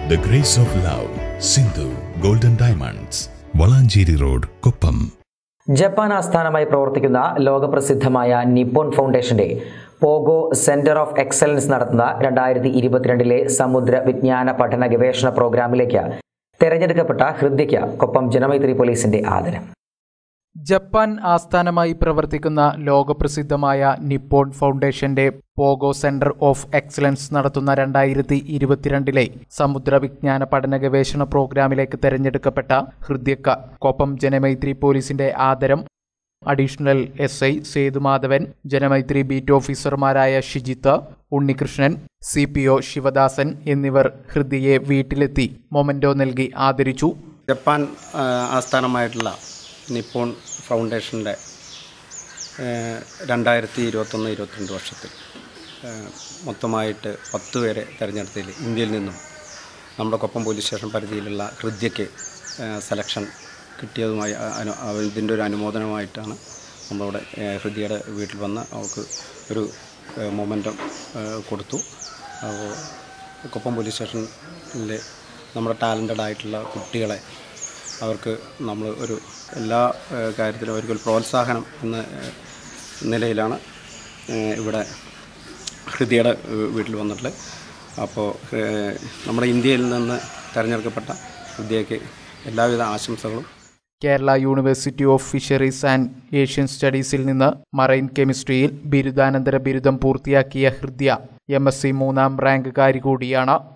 The Grace of Love, Sindhu Golden Diamonds, Valanchery road Koppam Japan ആസ്ഥാനമായി പ്രവർത്തിക്കുന്ന ലോകപ്രസിദ്ധമായ നിപ്പോൺ ഫൗണ്ടേഷന്റെ പോഗോ സെന്റർ ഓഫ് എക്സലൻസ് നടത്തുന്ന രണ്ടായിരത്തി ഇരുപത്തിരണ്ടിലെ സമുദ്ര വിജ്ഞാന പഠന ഗവേഷണ പ്രോഗ്രാമിലേക്ക് തെരഞ്ഞെടുക്കപ്പെട്ട ഹൃദ്യയ്ക്ക് കൊപ്പം ജനമൈത്രി പോലീസിന്റെ ആദരം ജപ്പാൻ ആസ്ഥാനമായി പ്രവർത്തിക്കുന്ന ലോകപ്രസിദ്ധമായ നിപ്പോൺ ഫൗണ്ടേഷന്റെ പോഗോ സെന്റർ ഓഫ് എക്സലൻസ് നടത്തുന്ന രണ്ടായിരത്തി ഇരുപത്തിരണ്ടിലെ സമുദ്ര വിജ്ഞാന പഠന ഗവേഷണ പ്രോഗ്രാമിലേക്ക് തെരഞ്ഞെടുക്കപ്പെട്ട ഹൃദ്യക്ക കൊപ്പം ജനമൈത്രി പോലീസിന്റെ ആദരം additional S I Sethumadhavan Janamaithri beat ഓഫീസർമാരായ Shijith Unnikrishnan C P O Sivadasan എന്നിവർ ഹൃദ്യയെ വീട്ടിലെത്തി മൊമെന്റോ നൽകി ആദരിച്ചു ജപ്പാൻ ആ, ആസ്ഥാനമായിട്ടുള്ള നിപ്പോൺ ഫൗണ്ടേഷൻ്റെ രണ്ടായിരത്തി ഇരുപത്തൊന്ന് ഇരുപത്തിരണ്ട് വർഷത്തിൽ ആ, മൊത്തമായിട്ട് പത്ത് പേരെ തിരഞ്ഞെടുത്തതിൽ ഇന്ത്യയിൽ നിന്നും നമ്മുടെ കൊപ്പം പോലീസ് സ്റ്റേഷൻ പരിധിയിലുള്ള ഹൃദ്യയ്ക്ക് സെലക്ഷൻ കിട്ടിയതുമായി അ- അനു അവ- ഇതിൻ്റെ ഒരു അനുമോദനമായിട്ടാണ് നമ്മളിവിടെ ആ, ഹൃദ്യയുടെ വീട്ടിൽ വന്ന് അവർക്ക് ഒരു മൊമെൻറ്റം കൊടുത്തു അപ്പോൾ കൊപ്പം പോലീസ് സ്റ്റേഷനിൽ നമ്മുടെ ടാലൻറ്റഡ് ആയിട്ടുള്ള കുട്ടികളെ അവർക്ക് നമ്മൾ ഒരു എല്ലാ ഏഹ്, കാര്യത്തിലും അവർക്കൊരു പ്രോത്സാഹനം എന്ന ഏഹ്, നിലയിലാണ് ഏഹ്, ഇവിടെ ഹൃദയയുടെ ഏഹ്, വീട്ടിൽ വന്നിട്ടുള്ളത് അപ്പോൾ ഏഹ്, നമ്മുടെ ഇന്ത്യയിൽ നിന്ന് തിരഞ്ഞെടുക്കപ്പെട്ട ഹൃദയക്ക് എല്ലാവിധ ആശംസകളും Kerala university of fisheries and ocean സ്റ്റഡീസിൽ നിന്ന് മറൈൻ കെമിസ്ട്രിയിൽ ബിരുദാനന്തര ബിരുദം പൂർത്തിയാക്കിയ ഹൃദ്യ എം എസ് സി മൂന്നാം റാങ്കുകാരി കൂടിയാണ്